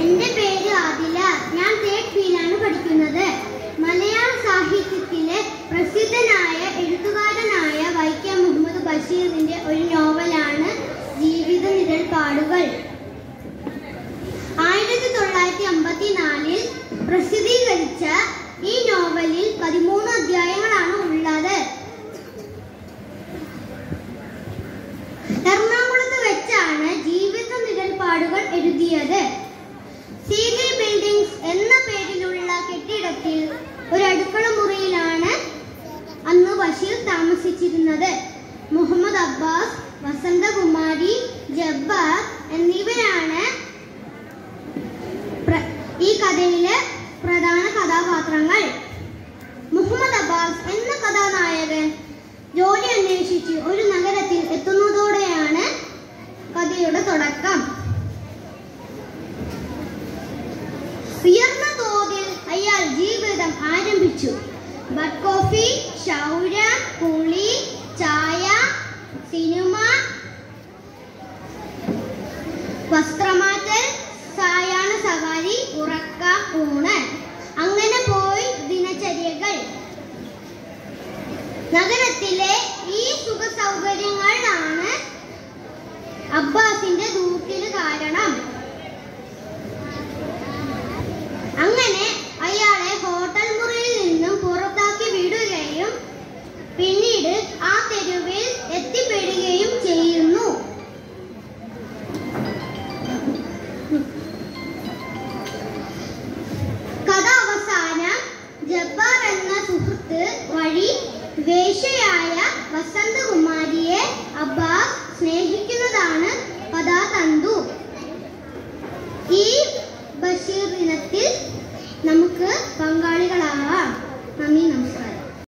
എന്റെ പേര് ആദില ഞാൻ തേർഡ് ബിയിലാണ് പഠിക്കുന്നത് മലയാള സാഹിത്യത്തിലെ പ്രസിദ്ധനായ എഴുത്തുകാരനായ വൈക്കം മുഹമ്മദ് ബഷീറിന്റെ ഒരു നോവലാണ് ജീവിത നിഴൽപ്പാടുകൾ ആയിരത്തി തൊള്ളായിരത്തി അമ്പത്തിനാലിൽ പ്രസിദ്ധീകരിച്ച ഈ നോവലിൽ പതിമൂന്ന് അധ്യായങ്ങളാണ് ഉള്ളത് എറണാകുളത്ത് വെച്ചാണ് ജീവിത നിഴൽപ്പാടുകൾ എഴുതിയത് സീഗി ബിൽഡിംഗ്സ് എന്ന പേരിലുള്ള കെട്ടിടത്തിൽ ഒരു അടുക്കള മുറിയിലാണ് അന്ന് ബഷീർ താമസിച്ചിരുന്നത് മുഹമ്മദ് അബ്ബാസ് വസന്തകുമാരി ജബ്ബാർ എന്നിവരാണ് പ്ര- ഈ കഥയിലെ പ്രധാന കഥാപാത്രങ്ങൾ മുഹമ്മദ് അബ്ബാസ് എന്ന കഥാനായകൻ ജോലി അന്വേഷിച്ച് ഒരു നഗരത്തിൽ എത്തുന്നതോടെയാണ് കഥയുടെ തുടക്കം ഉയർന്ന തോതിൽ അയാൾ ജീവിതം ആരംഭിച്ചു ബഡ് കോഫി ക്ഷൗരം കുളി ചായ സിനിമ വസ്ത്രമാറ്റൽ സായാഹ്ന സവാരി ഉറക്കം ഊണ് അങ്ങനെ പോയി ദിനചര്യകൾ നഗരത്തിലെ ഈ സുഖ സൗകര്യങ്ങളാണ് അബ്ബാസിന്റെ ദൂക്കിന് കാരണം അങ്ങനെ അയാളെ ഹോട്ടൽ മുറിയിൽ നിന്നും പുറത്താക്കി വിടുകയും പിന്നീട് ആ തെരുവിൽ എത്തിപ്പെടുകയും ചെയ്യുന്നു കഥ അവസാനം ജബ്ബാർ എന്ന സുഹൃത്ത് വഴി വേശ്യയായ വസന്തകുമാരിയെ അബ്ബാസ് സ്നേഹിക്കുന്നതാണ് കഥാതന്തു ഈ ബഷീർ ദിനത്തിൽ നമുക്ക് പങ്കാളികളാവാം നന്ദി നമസ്കാരം